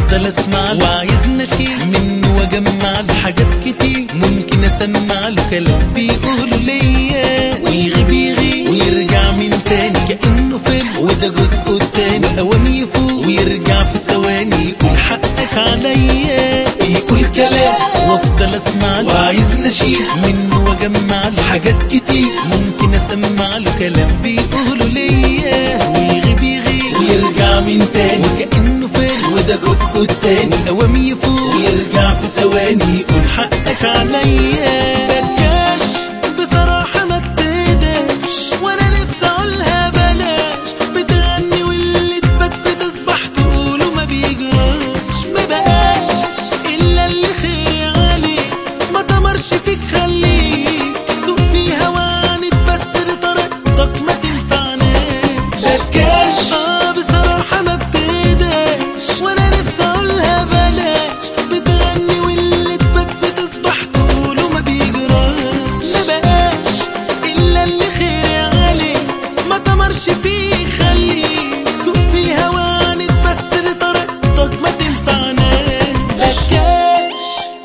وافضل اسمع له وعايز نشيل منه واجمع له حاجات كتير ممكن اسمع له كلام بيقوله ليا ويغيب يغيب ويرجع من تاني كانه فيلم وده جزءه التاني اوام يفوق ويرجع في ثواني يقول حقك عليا يقول كلام وافضل اسمع له وعايز نشيل منه واجمع له حاجات كتير ممكن اسمع له كلام بيقوله ليا ويغيب يغيب ويرجع من تاني وكانه فيلم وده جزءه التاني اوام يفوق ويرجع في ثواني يقول حقك عليا بكاش بصراحة ما بتهداش وانا نفسي اقولها بلاش بتغني واللي تبات في تصبح تقوله ما بيجراش ما بقاش الا اللي خير عليك ما تمرش فيك خليك سوق فيها وعند بس لطريقتك ما تنفعناش بكاش اه بصراحة ما بتهداش وانا نفسي اقولها بلاش بتغني واللي تبات في تصبح تقوله ما بيجراش ما بقاش الا اللي خير عليك ما تمرش فيه خليك سوق فيها وعند بس لطريقتك ما تنفعناش بكاش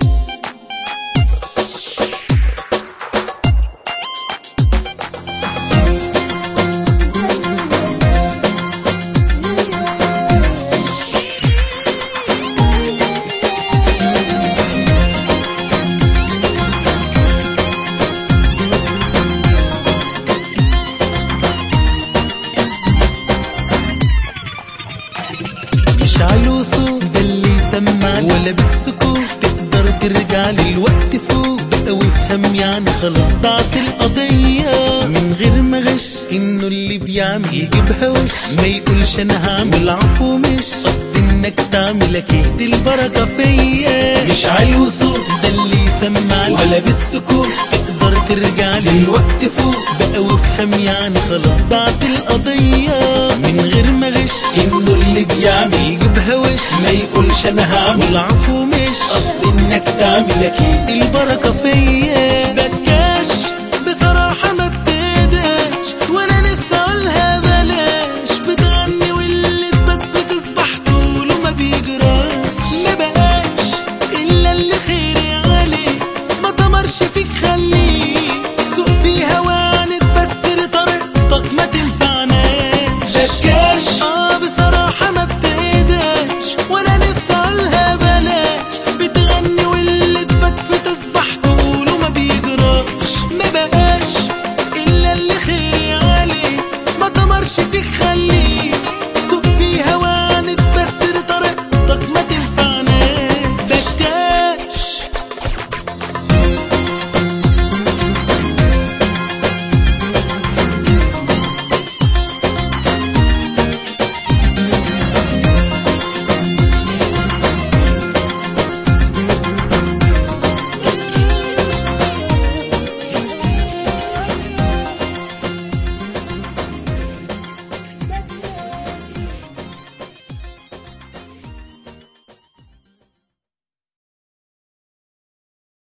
يشعل وصوت ده اللي يسمع ولا بالسكوت تقدر ترجع للوقت فوق بقى وافهم يعني خلاص ضاعت القضية من غير ما غش انه اللي بيعمل يجيبها وش ما يقولش انا هعمل عفو مش قصدي انك تعمل اكيد البركة فيا يشعل وصوت ده اللي يسمع ولا بالسكوت تقدر ترجع للوقت فوق بقى وافهم يعني خلاص ضاعت القضية من غير ما غش انه اللي بيعمل يجيبها وش ما يقولش انا هعمل عفو مش قصدي انك تعمل اكيد البركة فيا بكاش بصراحة ما بتهداش وانا نفسي اقولها بلاش بتغني واللي تبات في تصبح طوله ما بيجراش ما بقاش الا اللي خير عليك ما تمرش فيك خليك